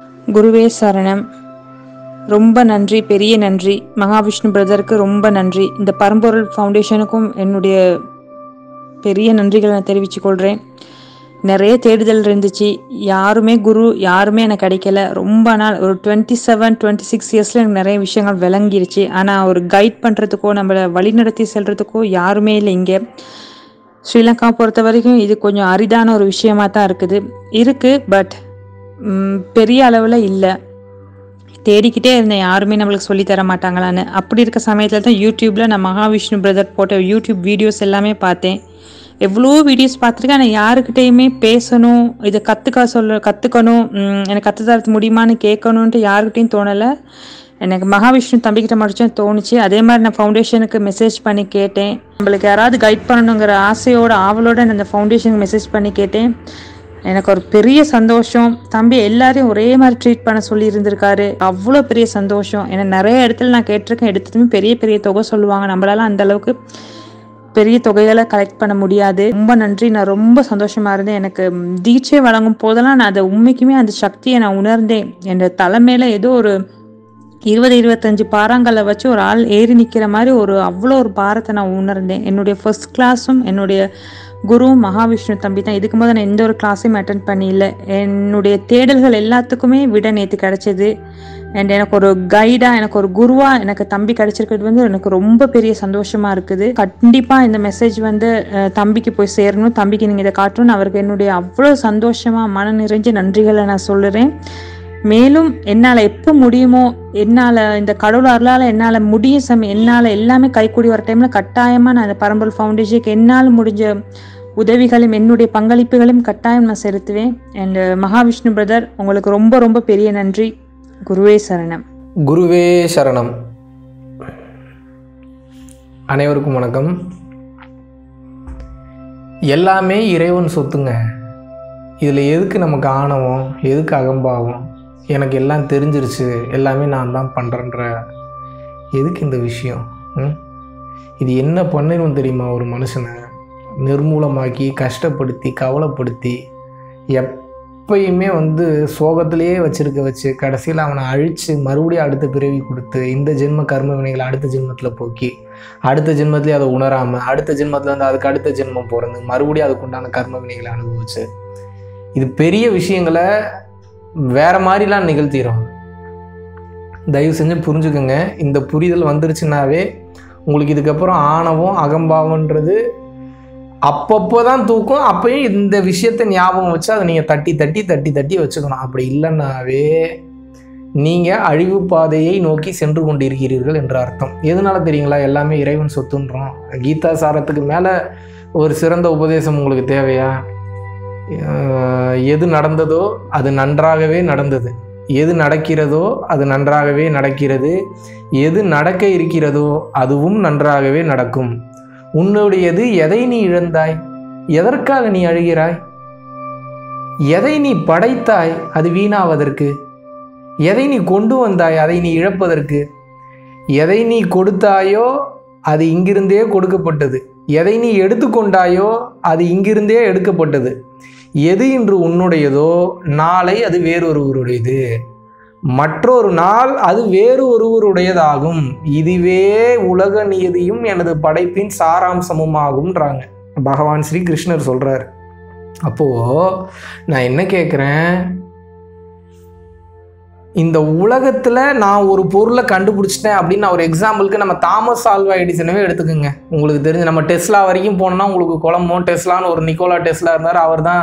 குருவே சரணம் ரொம்ப நன்றி பெரிய நன்றி மகாவிஷ்ணு பிரதருக்கு ரொம்ப நன்றி இந்த பரம்பொருள் ஃபவுண்டேஷனுக்கும் என்னுடைய பெரிய நன்றிகளை நான் தெரிவித்துக் கொள்கிறேன் நிறைய தேடுதல் இருந்துச்சு யாருமே குரு யாருமே எனக்கு கிடைக்கல ரொம்ப நாள் ஒரு டுவெண்ட்டி செவன் டுவெண்ட்டி சிக்ஸ் இயர்ஸில் எனக்கு நிறைய விஷயங்கள் விளங்கிருச்சு ஆனால் ஒரு கைட் பண்ணுறதுக்கோ நம்மளை வழிநடத்தி செல்றதுக்கோ யாருமே இல்லை இங்கே ஸ்ரீலங்கா பொறுத்த வரைக்கும் இது கொஞ்சம் அரிதான ஒரு விஷயமா தான் இருக்குது இருக்குது பட் பெரிய அளவில் இல்லை தேடிக்கிட்டே இருந்தேன் யாருமே நம்மளுக்கு சொல்லி தர மாட்டாங்களான்னு அப்படி இருக்க சமயத்தில் தான் யூடியூப்பில் நான் மகாவிஷ்ணு பிரதர் போட்ட யூடியூப் வீடியோஸ் எல்லாமே பார்த்தேன் எவ்வளோ வீடியோஸ் பார்த்துருக்கேன் ஆனால் யாருக்கிட்டேயுமே பேசணும் இதை கற்றுக்க சொல்ல கற்றுக்கணும் எனக்கு கற்று தரது முடியுமான்னு கேட்கணுன்ட்டு யாருக்கிட்டையும் தோணலை எனக்கு மகாவிஷ்ணு தம்பிக்கிட்ட மட்டும் தோணுச்சு அதே மாதிரி நான் ஃபவுண்டேஷனுக்கு மெசேஜ் பண்ணி கேட்டேன் நம்மளுக்கு யாராவது கைட் பண்ணணுங்கிற ஆசையோட ஆவலோட நான் அந்த ஃபவுண்டேஷனுக்கு மெசேஜ் பண்ணி கேட்டேன் எனக்கு ஒரு பெரிய சந்தோஷம் தம்பி எல்லாரையும் ஒரே மாதிரி ட்ரீட் பண்ண சொல்லி இருந்திருக்காரு அவ்வளோ பெரிய சந்தோஷம் ஏன்னா நிறைய இடத்துல நான் கேட்டிருக்கேன் எடுத்ததுமே பெரிய பெரிய தொகை சொல்லுவாங்க நம்மளால அந்த அளவுக்கு பெரிய தொகைகளை கலெக்ட் பண்ண முடியாது ரொம்ப நன்றி நான் ரொம்ப சந்தோஷமா இருந்தேன் எனக்கு தீட்சை வழங்கும் போதெல்லாம் நான் அதை உண்மைக்குமே அந்த சக்தியை நான் உணர்ந்தேன் என் தலைமையில ஏதோ ஒரு இருபது இருபத்தஞ்சு பாறாங்கல்ல வச்சு ஒரு ஆள் ஏறி நிற்கிற மாதிரி ஒரு அவ்வளோ ஒரு பாரத்தை நான் உணர்ந்தேன் என்னுடைய ஃபர்ஸ்ட் கிளாஸும் என்னுடைய குரு மகாவிஷ்ணு தம்பி தான் இதுக்கு போது நான் எந்த ஒரு கிளாஸையும் அட்டன் பண்ணியில்லை என்னுடைய தேடல்கள் எல்லாத்துக்குமே விட நேற்று கிடைச்சது அண்ட் எனக்கு ஒரு கைடாக எனக்கு ஒரு குருவாக எனக்கு தம்பி கிடைச்சிருக்கிறது வந்து எனக்கு ரொம்ப பெரிய சந்தோஷமாக இருக்குது கண்டிப்பாக இந்த மெசேஜ் வந்து அஹ், தம்பிக்கு போய் சேரணும் தம்பிக்கு நீங்கள் இதை காட்டணும் அவருக்கு என்னுடைய அவ்வளோ சந்தோஷமாக மன நிறைஞ்ச நன்றிகளை நான் சொல்லுறேன் மேலும் என்னால் எப்போ முடியுமோ என்னால் இந்த கடவுள் அருளால் என்னால் முடியும் சமயம் என்னால் எல்லாமே கைக்கூடி வர டைமில் கட்டாயமாக நான் இந்த பரம்பல் ஃபவுண்டேஷனுக்கு என்னால் முடிஞ்ச உதவிகளும் என்னுடைய பங்களிப்புகளையும் கட்டாயம் நான் செலுத்துவேன் அண்ட் மகாவிஷ்ணு பிரதர் உங்களுக்கு ரொம்ப ரொம்ப பெரிய நன்றி குருவே சரணம் குருவே சரணம் அனைவருக்கும் வணக்கம் எல்லாமே இறைவன் சொத்துங்க இதில் எதுக்கு நமக்கு ஆணவம் எதுக்கு அகம்பாவம் எனக்கு எல்லாம் தெரிஞ்சிருச்சு எல்லாமே நான் தான் பண்ணுறேன்ற எதுக்கு இந்த விஷயம் ம்? இது என்ன பண்ணிடும் தெரியுமா ஒரு மனுஷனை நிர்மூலமாக்கி கஷ்டப்படுத்தி கவலைப்படுத்தி எப்பயுமே வந்து சோகத்திலேயே வச்சிருக்க வச்சு கடைசியில் அவனை அழித்து மறுபடியும் அடுத்த பிறவி கொடுத்து இந்த ஜென்ம கர்ம வினைகளை அடுத்த ஜென்மத்தில் போக்கி அடுத்த ஜென்மத்திலே அதை உணராமல் அடுத்த ஜென்மத்தில் வந்து அதுக்கு அடுத்த ஜென்மம் பிறந்து மறுபடியும் அதுக்குண்டான கர்ம வினைகளை அனுபவிச்சு இது பெரிய விஷயங்களை வேற மாதிரிலாம் நிகழ்த்திடும் தயவு செஞ்சு புரிஞ்சுக்கோங்க இந்த புரிதல் வந்துருச்சுனாவே உங்களுக்கு இதுக்கப்புறம் ஆணவம் அகம்பாவன்றது அப்பப்போ தான் தூக்கும் அப்பயும் இந்த விஷயத்தை ஞாபகம் வச்சு அதை நீங்கள் தட்டி தட்டி தட்டி தட்டி வச்சுக்கணும் அப்படி இல்லைன்னாவே நீங்கள் அழிவு பாதையை நோக்கி சென்று கொண்டிருக்கிறீர்கள் என்ற அர்த்தம் எதனால தெரியுங்களா எல்லாமே இறைவன் சொத்துன்றோம் கீதா சாரத்துக்கு மேலே ஒரு சிறந்த உபதேசம் உங்களுக்கு தேவையா அஹ் எது நடந்ததோ அது நன்றாகவே நடந்தது எது நடக்கிறதோ அது நன்றாகவே நடக்கிறது எது நடக்க இருக்கிறதோ அதுவும் நன்றாகவே நடக்கும் உன்னுடையது எதை நீ இழந்தாய் எதற்காக நீ அழுகிறாய் எதை நீ படைத்தாய் அது வீணாவதற்கு எதை நீ கொண்டு வந்தாய் அதை நீ இழப்பதற்கு எதை நீ கொடுத்தாயோ அது இங்கிருந்தே கொடுக்கப்பட்டது எதை நீ எடுத்துக்கொண்டாயோ அது இங்கிருந்தே எடுக்கப்பட்டது எது இன்று உன்னுடையதோ நாளை அது வேறொருவருடையது மற்றொரு நாள் அது வேறு ஒருவருடையதாகும் இதுவே உலக நியதியும் எனது படைப்பின் சாராம்சமுமாகும்ன்றாங்க பகவான் ஸ்ரீ கிருஷ்ணர் சொல்றார் அப்போ நான் என்ன கேட்குறேன் இந்த உலகத்தில் நான் ஒரு பொருளை கண்டுபிடிச்சிட்டேன் அப்படின்னு நான் ஒரு எக்ஸாம்பிளுக்கு நம்ம தாமஸ் ஆல்வா எடிசனவே எடுத்துக்கோங்க உங்களுக்கு தெரிஞ்சு நம்ம டெஸ்லா வரைக்கும் போனோம்னா உங்களுக்கு குழம்போ டெஸ்லான்னு ஒரு நிக்கோலா டெஸ்லா இருந்தார் அவர் தான்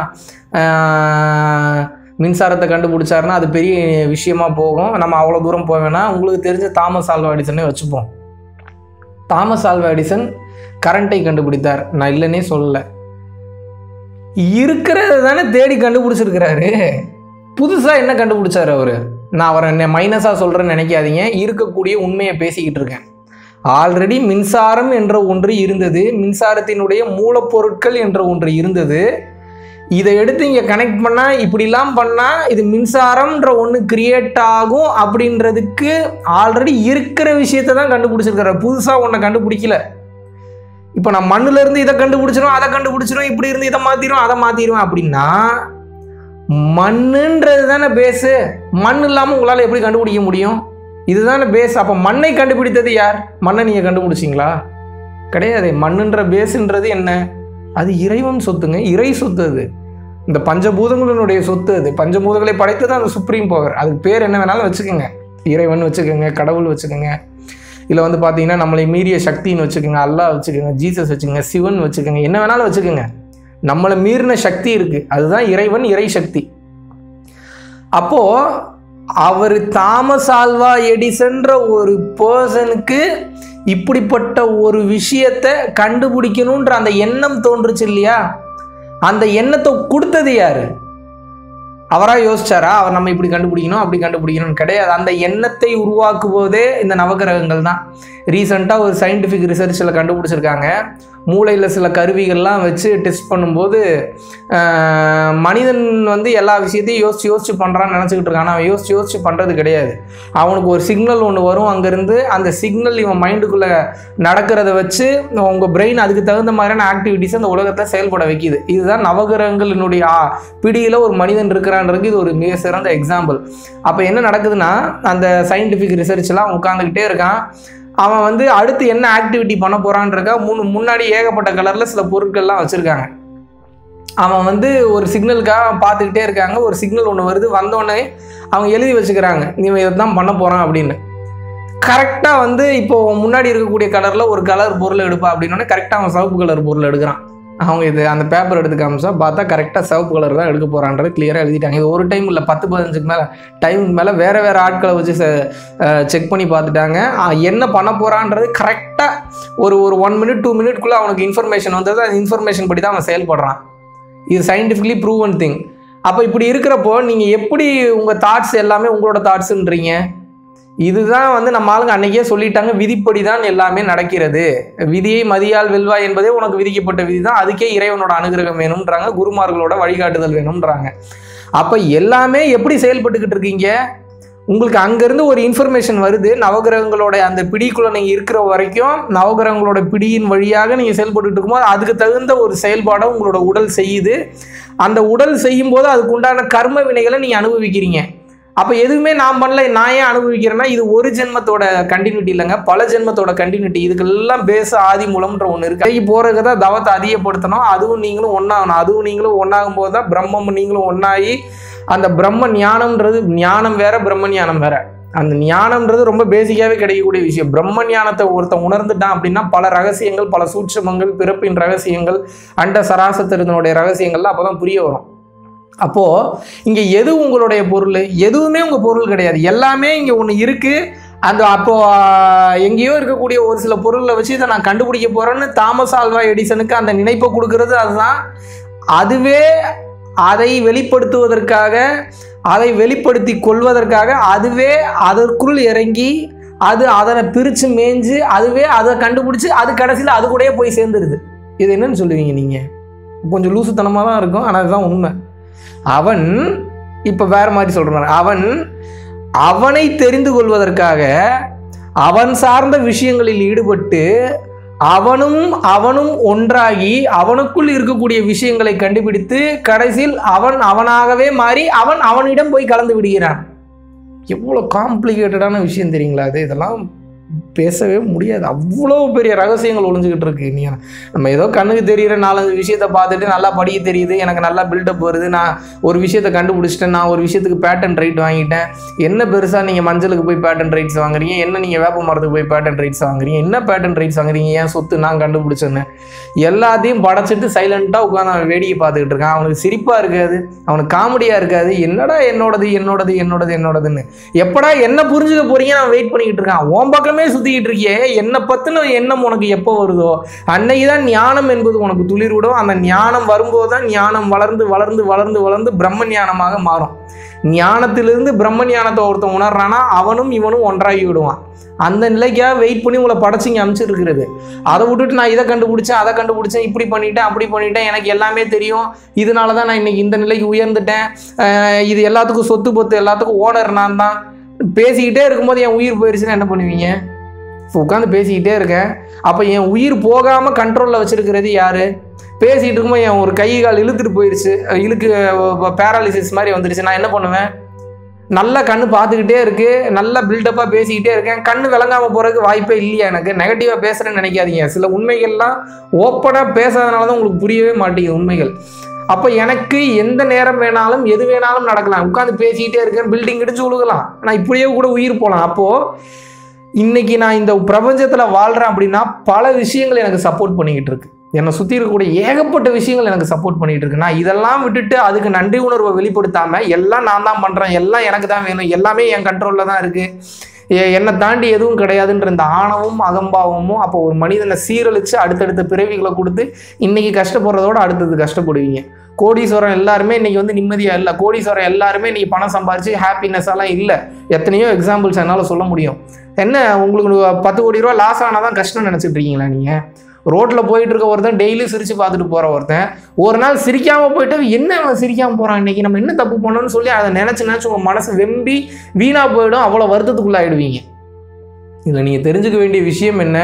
மின்சாரத்தை கண்டுபிடிச்சாருன்னா அது பெரிய விஷயமா போகும் நம்ம அவ்வளோ தூரம் போக வேணாம் உங்களுக்கு தெரிஞ்ச தாமஸ் ஆல்வா எடிசனே வச்சுப்போம் தாமஸ் ஆல்வா எடிசன் கரண்ட்டை கண்டுபிடித்தார் நான் இல்லைன்னே சொல்லலை இருக்கிறத தானே தேடி கண்டுபிடிச்சிருக்கிறாரு புதுசாக என்ன கண்டுபிடிச்சாரு அவர் நான் அவரை என்ன மைனஸாக சொல்கிறேன்னு நினைக்காதீங்க இருக்கக்கூடிய உண்மையை பேசிக்கிட்டு இருக்கேன் ஆல்ரெடி மின்சாரம் என்ற ஒன்று இருந்தது மின்சாரத்தினுடைய மூலப்பொருட்கள் என்ற ஒன்று இருந்தது இதை எடுத்து இங்கே கனெக்ட் பண்ணால் இப்படிலாம் பண்ணால் இது மின்சாரம்ன்ற ஒன்று கிரியேட் ஆகும் அப்படின்றதுக்கு ஆல்ரெடி இருக்கிற விஷயத்தை தான் கண்டுபிடிச்சிருக்கிறார் புதுசாக ஒன்றை கண்டுபிடிக்கல இப்போ நான் மண்ணுல இருந்து இதை கண்டுபிடிச்சிரும் அதை கண்டுபிடிச்சிரும் இப்படி இருந்து இதை மாற்றிடும் அதை மாற்றிடுவேன் அப்படின்னா மண்ணுன்றது தானே பேஸு மண் இல்லாமல் உங்களால் எப்படி கண்டுபிடிக்க முடியும் இதுதானே பேஸ் அப்போ மண்ணை கண்டுபிடித்தது யார் மண்ணை நீங்கள் கண்டுபிடிச்சிங்களா கிடையாது மண்ணுன்ற பேஸுன்றது என்ன அது இறைவன் சொத்துங்க இறை சொத்து அது இந்த பஞ்சபூதங்களினுடைய சொத்து அது பஞ்சபூதங்களை படைத்தது அந்த சுப்ரீம் பவர் அதுக்கு பேர் என்ன வேணாலும் வச்சுக்கோங்க இறைவன் வச்சுக்கோங்க கடவுள் வச்சுக்கோங்க இல்லை வந்து பார்த்தீங்கன்னா நம்மளை மீறிய சக்தின்னு வச்சுக்கோங்க அல்லாஹ் வச்சுக்கோங்க ஜீசஸ் வச்சுக்கோங்க சிவன் வச்சுக்கோங்க என்ன வேணாலும் வச்சுக்கோங்க நம்மளை மீறின சக்தி இருக்கு அதுதான் இறைவன் இறை சக்தி அப்போ அவர் தாமஸ் ஆல்வா எடிசன்ற ஒரு பர்சனுக்கு இப்படிப்பட்ட ஒரு விஷயத்தை கண்டுபிடிக்கணுன்ற அந்த எண்ணம் தோன்றுச்சு இல்லையா அந்த எண்ணத்தை கொடுத்தது யாரு அவராக யோசிச்சாரா அவர் நம்ம இப்படி கண்டுபிடிக்கணும் அப்படி கண்டுபிடிக்கணும்னு கிடையாது அந்த எண்ணத்தை உருவாக்குவதே இந்த நவகிரகங்கள் தான் ரீசெண்டாக ஒரு சயின்டிஃபிக் ரிசர்ச்சில் கண்டுபிடிச்சிருக்காங்க மூளையில் சில கருவிகள்லாம் வச்சு டெஸ்ட் பண்ணும்போது ஆஹ், மனிதன் வந்து எல்லா விஷயத்தையும் யோசிச்சு யோசிச்சு பண்ணுறான்னு நினச்சிக்கிட்டு இருக்கான் அவன் யோசிச்சு யோசிச்சு பண்ணுறது கிடையாது அவனுக்கு ஒரு சிக்னல் ஒன்று வரும் அங்கேருந்து அந்த சிக்னல் இவன் மைண்டுக்குள்ளே நடக்கிறத வச்சு உங்கள் பிரெயின் அதுக்கு தகுந்த மாதிரியான ஆக்டிவிட்டிஸ் அந்த உலகத்தில் செயல்பட வைக்கிது இதுதான் நவகிரகங்களினுடைய ஆ- பிடியில் ஒரு மனிதன் இருக்கிறான்றதுக்கு இது ஒரு மிக சிறந்த எக்ஸாம்பிள் அப்போ என்ன நடக்குதுன்னா அந்த சயின்டிஃபிக் ரிசர்ச்லாம் உட்காந்துக்கிட்டே இருக்கான் அவன் வந்து அடுத்து என்ன ஆக்டிவிட்டி பண்ண போகிறான்றக்கா முன் முன்னாடி ஏகப்பட்ட கலரில் சில பொருட்கள்லாம் வச்சுருக்காங்க அவன் வந்து ஒரு சிக்னலுக்காக பார்த்துக்கிட்டே இருக்காங்க ஒரு சிக்னல் ஒன்று வருது வந்தோடனே அவங்க எழுதி வச்சுக்கிறாங்க இவன் இதை தான் பண்ண போகிறான் அப்படின்னு கரெக்டாக வந்து இப்போ முன்னாடி இருக்கக்கூடிய கலரில் ஒரு கலர் பொருள் எடுப்பா அப்படின்னோடனே கரெக்டாக அவன் சிவப்பு கலர் பொருள் எடுக்கிறான் அவங்க இது அந்த பேப்பர் எடுத்து காமிச்சா பார்த்தா கரெக்டாக சிவப்பு கலர் தான் எடுக்க போகிறான்றது கிளியராக எழுதிட்டாங்க இது ஒரு டைம் இல்லை பத்து பதினஞ்சுக்கு மேலே டைமுக்கு மேலே வேறு வேறு ஆட்களை வச்சு செக் பண்ணி பார்த்துட்டாங்க அஹ் என்ன பண்ண போகிறான்றது கரெக்டாக ஒரு ஒரு ஒன் மினிட் டூ மினிட்குள்ளே அவனுக்கு இன்ஃபர்மேஷன் வந்தது அந்த இன்ஃபர்மேஷன் படி தான் அவன் செயல்படுறான் இது சயின்டிஃபிக்லி ப்ரூவன் திங் அப்போ இப்படி இருக்கிறப்போ நீங்கள் எப்படி உங்கள் தாட்ஸ் எல்லாமே உங்களோட தாட்ஸுன்றீங்க இதுதான் வந்து நம்ம ஆளுங்க அன்னைக்கே சொல்லிட்டாங்க விதிப்படி தான் எல்லாமே நடக்கிறது விதியை மதியால் வெல்வா என்பதே உனக்கு விதிக்கப்பட்ட விதி தான் அதுக்கே இறைவனோட அனுகிரகம் வேணும்ன்றாங்க குருமார்களோட வழிகாட்டுதல் வேணும்ன்றாங்க அப்போ எல்லாமே எப்படி செயல்பட்டுக்கிட்டு இருக்கீங்க உங்களுக்கு அங்கேருந்து ஒரு இன்ஃபர்மேஷன் வருது நவகிரகங்களோட அந்த பிடிக்குள்ள நீங்கள் இருக்கிற வரைக்கும் நவகிரகங்களோட பிடியின் வழியாக நீங்கள் செயல்பட்டுட்டு இருக்கும்போது அதுக்கு தகுந்த ஒரு செயல்பாடை உங்களோட உடல் செய்யுது அந்த உடல் செய்யும் போது அதுக்கு உண்டான கர்ம வினைகளை நீங்கள் அனுபவிக்கிறீங்க அப்போ எதுவுமே நான் பண்ணல நான் ஏன் அனுபவிக்கிறேன்னா இது ஒரு ஜென்மத்தோட கண்டினியூட்டி இல்லைங்க பல ஜென்மத்தோட கண்டினியூட்டி இதுக்கெல்லாம் பேச ஆதி மூலம்ன்ற ஒன்று இருக்கு கடைக்கு போறதுக்கு தான் தவத்தை அதிகப்படுத்தணும் அதுவும் நீங்களும் ஒன்றாகணும் அதுவும் நீங்களும் ஒன்றாகும் போது தான் பிரம்மம் நீங்களும் ஒன்றாகி அந்த பிரம்ம ஞானம்ன்றது ஞானம் வேற பிரம்ம ஞானம் வேற அந்த ஞானம்ன்றது ரொம்ப பேசிக்காகவே கிடைக்கக்கூடிய விஷயம் பிரம்ம ஞானத்தை ஒருத்தன் உணர்ந்துட்டான் அப்படின்னா பல ரகசியங்கள் பல சூட்சமங்கள் பிறப்பின் ரகசியங்கள் அண்ட சராசத்தினுடைய ரகசியங்கள்லாம் அப்போ தான் புரிய வரும் அப்போது இங்கே எது உங்களுடைய பொருள் எதுவுமே உங்கள் பொருள் கிடையாது எல்லாமே இங்கே ஒன்று இருக்குது அந்த அப்போ ஆஹ், எங்கேயோ இருக்கக்கூடிய ஒரு சில பொருளை வச்சு இதை நான் கண்டுபிடிக்க போகிறேன்னு தாமஸ் ஆல்வா எடிசனுக்கு அந்த நினைப்பை கொடுக்கறது அதுதான் அதுவே அதை வெளிப்படுத்துவதற்காக அதை வெளிப்படுத்தி கொள்வதற்காக அதுவே அதற்குள் இறங்கி அது அதனை பிரித்து மேய்ஞ்சு அதுவே அதை கண்டுபிடிச்சி அது கடைசியில் அது கூடயே போய் சேர்ந்துருது இது என்னன்னு சொல்லுவீங்க நீங்கள் கொஞ்சம் லூசுத்தனமாக தான் இருக்கும் ஆனால் அதுதான் உண்மை அவன் இப்போ வேற மாதிரி சொல்கிறான் அவன் அவனை தெரிந்து கொள்வதற்காக அவன் சார்ந்த விஷயங்களில் ஈடுபட்டு அவனும் அவனும் ஒன்றாகி அவனுக்குள் இருக்கக்கூடிய விஷயங்களை கண்டுபிடித்து கடைசியில் அவன் அவனாகவே மாறி அவன் அவனிடம் போய் கலந்து விடுகிறான் எவ்வளோ காம்ப்ளிகேட்டடான விஷயம் தெரியுங்களா அது இதெல்லாம் பேசவே முடியாது அவ்வளோ பெரிய ரகசியங்கள் ஒளிஞ்சுக்கிட்டு இருக்கு நீ நம்ம ஏதோ கண்ணுக்கு தெரியிற நாலஞ்சு விஷயத்தை பார்த்துட்டு நல்லா படிக்க தெரியுது எனக்கு நல்லா பில்டப் வருது நான் ஒரு விஷயத்தை கண்டுபிடிச்சிட்டேன் நான் ஒரு விஷயத்துக்கு பேட்டன் ரைட் வாங்கிட்டேன் என்ன பெருசாக நீங்கள் மஞ்சளுக்கு போய் பேட்டன் ரைட்ஸ் வாங்குறீங்க என்ன நீங்கள் வேப்ப மரத்துக்கு போய் பேட்டன் ரைட்ஸ் வாங்குறீங்க என்ன பேட்டன் ரைட்ஸ் வாங்குறீங்க ஏன் சொத்து நான் கண்டுபிடிச்சேன்னு எல்லாத்தையும் படைச்சிட்டு சைலண்ட்டாக உட்காந்து அவன் வேடிக்கை பார்த்துக்கிட்டு இருக்கான் அவனுக்கு சிரிப்பாக இருக்காது அவனுக்கு காமெடியாக இருக்காது என்னடா என்னோடது என்னோடது என்னோடது என்னோடதுன்னு எப்படா என்ன புரிஞ்சுக்க போறீங்க நான் வெயிட் பண்ணிக்கிட்டு இருக்கான் உன் பக்கமே சுற்றிக்கிட்டு இருக்கியே என்னை பற்றின எண்ணம் உனக்கு எப்போ வருதோ அன்னைக்கு தான் ஞானம் என்பது உனக்கு துளிர்விடும் அந்த ஞானம் வரும்போது தான் ஞானம் வளர்ந்து வளர்ந்து வளர்ந்து வளர்ந்து பிரம்ம ஞானமாக மாறும் ஞானத்திலிருந்து பிரம்ம ஞானத்தை ஒருத்தன் உணர்றானா அவனும் இவனும் ஒன்றாகி விடுவான் அந்த நிலைக்காக வெயிட் பண்ணி உங்களை படைச்சிங்க அமைச்சிருக்கிறது அதை விட்டுட்டு நான் இதை கண்டுபிடிச்சேன் அதை கண்டுபிடிச்சேன் இப்படி பண்ணிட்டேன் அப்படி பண்ணிட்டேன் எனக்கு எல்லாமே தெரியும் இதனால தான் நான் இன்னைக்கு இந்த நிலைக்கு உயர்ந்துட்டேன் அஹ் இது எல்லாத்துக்கும் சொத்து பொத்து எல்லாத்துக்கும் ஓனர் நான் தான் பேசிக்கிட்டே இருக்கும்போது என் உயிர் போயிடுச்சுன்னா என்ன பண்ணுவீங்க இப்போ உட்காந்து பேசிக்கிட்டே இருக்கேன் அப்போ என் உயிர் போகாமல் கண்ட்ரோலில் வச்சுருக்கிறது யார் பேசிகிட்டு இருக்கும்போது என் ஒரு கை கால் இழுத்துட்டு போயிடுச்சு இழுக்கு பேராலிசிஸ் மாதிரி வந்துடுச்சு நான் என்ன பண்ணுவேன் நல்லா கண்ணு பார்த்துக்கிட்டே இருக்கு நல்லா பில்டப்பாக பேசிக்கிட்டே இருக்கேன் கண்ணு விளங்காமல் போகிறதுக்கு வாய்ப்பே இல்லையா எனக்கு நெகட்டிவாக பேசுகிறேன்னு நினைக்காதீங்க சில உண்மைகள்லாம் ஓப்பனாக பேசாதனால தான் உங்களுக்கு புரியவே மாட்டேங்குது உண்மைகள் அப்போ எனக்கு எந்த நேரம் வேணாலும் எது வேணாலும் நடக்கலாம் உட்காந்து பேசிக்கிட்டே இருக்கேன் பில்டிங் இடிச்சு விழுகலாம் நான் இப்படியே கூட உயிர் போகலாம் அப்போது இன்னைக்கு நான் இந்த பிரபஞ்சத்தில் வாழ்கிறேன் அப்படின்னா பல விஷயங்கள் எனக்கு சப்போர்ட் பண்ணிக்கிட்டு இருக்கு என்னை சுற்றி இருக்கக்கூடிய ஏகப்பட்ட விஷயங்கள் எனக்கு சப்போர்ட் பண்ணிட்டு இருக்கு நான் இதெல்லாம் விட்டுட்டு அதுக்கு நன்றி உணர்வை வெளிப்படுத்தாம எல்லாம் நான் தான் பண்ணுறேன் எல்லாம் எனக்கு தான் வேணும் எல்லாமே என் கண்ட்ரோலில் தான் இருக்குது என்னை தாண்டி எதுவும் கிடையாதுன்ற இந்த ஆணவமும் அகம்பாவமும் அப்போ ஒரு மனிதனை சீரழித்து அடுத்தடுத்த பிறவிகளை கொடுத்து இன்னைக்கு கஷ்டப்படுறதோட அடுத்தது கஷ்டப்படுவீங்க கோடீஸ்வரம் எல்லாருமே இன்னைக்கு வந்து நிம்மதியாக இல்லை கோடீஸ்வரம் எல்லாருமே இன்னைக்கு பணம் சம்பாரிச்சு ஹாப்பினஸ் எல்லாம் இல்லை எத்தனையோ எக்ஸாம்பிள்ஸ் என்னால் சொல்ல முடியும் என்ன உங்களுக்கு பத்து கோடி ரூபா லாஸ் ஆனால் தான் கஷ்டம் நினச்சிட்டு இருக்கீங்களா நீங்கள் ரோட்டில் போயிட்டு இருக்க ஒருத்தன் டெய்லி சிரிச்சு பார்த்துட்டு போகிற ஒருத்தன் ஒரு நாள் சிரிக்காமல் போயிட்டு என்ன அவன் சிரிக்காமல் போகிறான் இன்னைக்கு நம்ம என்ன தப்பு பண்ணோம்னு சொல்லி அதை நினச்சி நினச்சி உங்கள் மனசு வெம்பி வீணாக போயிடும் அவ்வளோ வருத்தத்துக்குள்ளாயிடுவீங்க இதில் நீங்கள் தெரிஞ்சுக்க வேண்டிய விஷயம் என்ன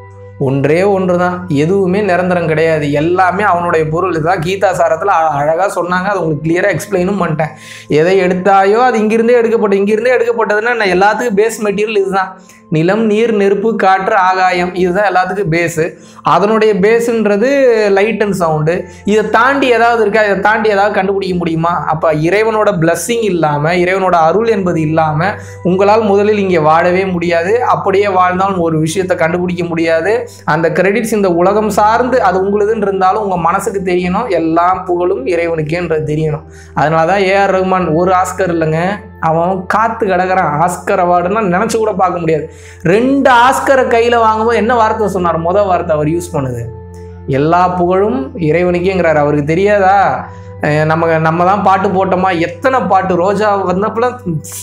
ஒன்றே ஒன்று தான் எதுவுமே நிரந்தரம் கிடையாது எல்லாமே அவனுடைய பொருள் இதுதான் கீதா சாரத்தில் அழகாக சொன்னாங்க அது உங்களுக்கு கிளியராக எக்ஸ்பிளைனும் பண்ணிட்டேன் எதை எடுத்தாயோ அது இங்கிருந்தே எடுக்கப்பட்ட இங்கிருந்தே எடுக்கப்பட்டதுன்னா நான் எல்லாத்துக்கும் பேஸ் மெட்டீரியல் இதுதான் நிலம் நீர் நெருப்பு காற்று ஆகாயம் இதுதான் எல்லாத்துக்கும் பேஸு அதனுடைய பேஸுன்றது லைட் அண்ட் சவுண்டு இதை தாண்டி ஏதாவது இருக்கா இதை தாண்டி ஏதாவது கண்டுபிடிக்க முடியுமா அப்போ இறைவனோட பிளஸ்ஸிங் இல்லாமல் இறைவனோட அருள் என்பது இல்லாமல் உங்களால் முதலில் இங்கே வாழவே முடியாது அப்படியே வாழ்ந்தாலும் ஒரு விஷயத்தை கண்டுபிடிக்க முடியாது அந்த கிரெடிட்ஸ் இந்த உலகம் சார்ந்து அது உங்களுதுன்னு இருந்தாலும் உங்கள் மனசுக்கு தெரியணும் எல்லாம் புகழும் இறைவனுக்கேன்றது தெரியணும் அதனால தான் ஏஆர் ரஹ்மான் ஒரு ஆஸ்கர் இல்லைங்க அவன் காத்து கிடக்குறான் ஆஸ்கர் அவார்டுன்னா நினச்சி கூட பார்க்க முடியாது ரெண்டு ஆஸ்கரை கையில் வாங்கும்போது என்ன வார்த்தை சொன்னார் முத வார்த்தை அவர் யூஸ் பண்ணுது எல்லா புகழும் இறைவனுக்கேங்கிறார் அவருக்கு தெரியாதா அஹ் நம்ம நம்ம தான் பாட்டு போட்டோமா எத்தனை பாட்டு ரோஜா வந்தப்பெல்லாம்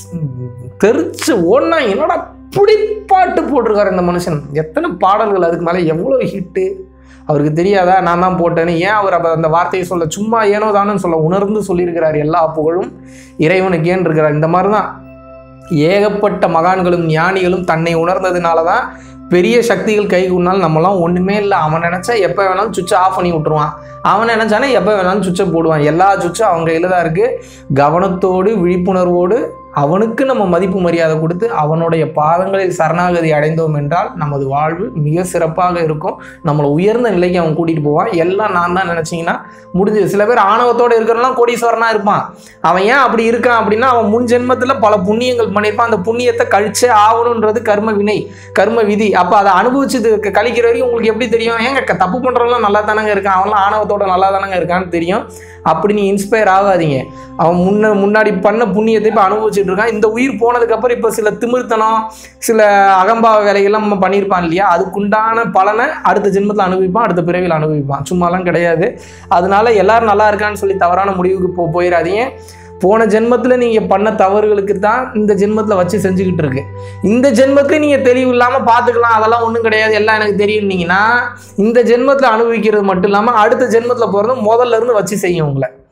தெரிச்சு ஓடனா என்னடா இப்படி பாட்டு போட்டிருக்காரு இந்த மனுஷன் எத்தனை பாடல்கள் அதுக்கு மேலே எவ்வளோ ஹிட்டு அவருக்கு தெரியாதா நான் தான் போட்டேன்னு ஏன் அவர் அப்போ அந்த வார்த்தையை சொல்ல சும்மா ஏனோ தானு சொல்ல உணர்ந்து சொல்லியிருக்கிறார் எல்லா புகழும் இறைவனுக்கேன்னு இருக்கிறார் இந்த மாதிரி தான் ஏகப்பட்ட மகான்களும் ஞானிகளும் தன்னை உணர்ந்ததுனால தான் பெரிய சக்திகள் கை கூடினாலும் நம்மலாம் ஒன்றுமே இல்லை அவன் நினச்சா எப்போ வேணாலும் சுவிட்சை ஆஃப் பண்ணி விட்ருவான் அவன் நினச்சானே எப்போ வேணாலும் சுவிட்சை போடுவான் எல்லா சுவிட்சும் அவங்க கையில் தான் இருக்குது கவனத்தோடு விழிப்புணர்வோடு அவனுக்கு நம்ம மதிப்பு மரியாதை கொடுத்து அவனுடைய பாதங்களில் சரணாகதி அடைந்தோம் என்றால் நமது வாழ்வு மிக சிறப்பாக இருக்கும் நம்மளை உயர்ந்த நிலைக்கு அவன் கூட்டிகிட்டு போவான் எல்லாம் நான் தான் நினச்சிங்கன்னா முடிஞ்சது சில பேர் ஆணவத்தோடு இருக்கிறவங்களாம் கோடீஸ்வரனாக இருப்பான் அவன் ஏன் அப்படி இருக்கான் அப்படின்னா அவன் முன் ஜென்மத்தில் பல புண்ணியங்கள் பண்ணியிருப்பான் அந்த புண்ணியத்தை கழிச்சே ஆகணுன்றது கர்ம வினை கர்ம விதி அப்போ அதை அனுபவிச்சது க- கழிக்கிற வரைக்கும் உங்களுக்கு எப்படி தெரியும் ஏங்க க- தப்பு பண்ணுறவங்களாம் நல்லா தானங்க இருக்கான் அவன்லாம் ஆணவத்தோட நல்லா தானங்க இருக்கான்னு தெரியும் அப்படி நீ இன்ஸ்பயர் ஆகாதீங்க அவன் முன்ன முன்னாடி பண்ண புண்ணியத்தை இப்போ அனுபவிச்சுட்டு இருக்கான் இந்த உயிர் போனதுக்கப்புறம் இப்போ சில திமிர்த்தனம் சில அகம்பாவ வேலைகள்லாம் நம்ம பண்ணியிருப்பான் இல்லையா அதுக்குண்டான பலனை அடுத்த ஜென்மத்தில் அனுபவிப்பான் அடுத்த பிறவியில் அனுபவிப்பான் சும்மாலாம் கிடையாது அதனால எல்லாரும் நல்லா இருக்கான்னு சொல்லி தவறான முடிவுக்கு போ போயிடாதீங்க போன ஜென்மத்தில் நீங்கள் பண்ண தவறுகளுக்கு தான் இந்த ஜென்மத்தில் வச்சு செஞ்சுக்கிட்டு இருக்கு இந்த ஜென்மத்துல நீங்கள் தெளிவு இல்லாமல் பார்த்துக்கலாம் அதெல்லாம் ஒன்றும் கிடையாது எல்லாம் எனக்கு தெரியும்னீங்கன்னா இந்த ஜென்மத்தில் அனுபவிக்கிறது மட்டும் இல்லாமல் அடுத்த ஜென்மத்தில் போகிறது முதல்ல இருந்து வச்சு செய்யும் உங்களை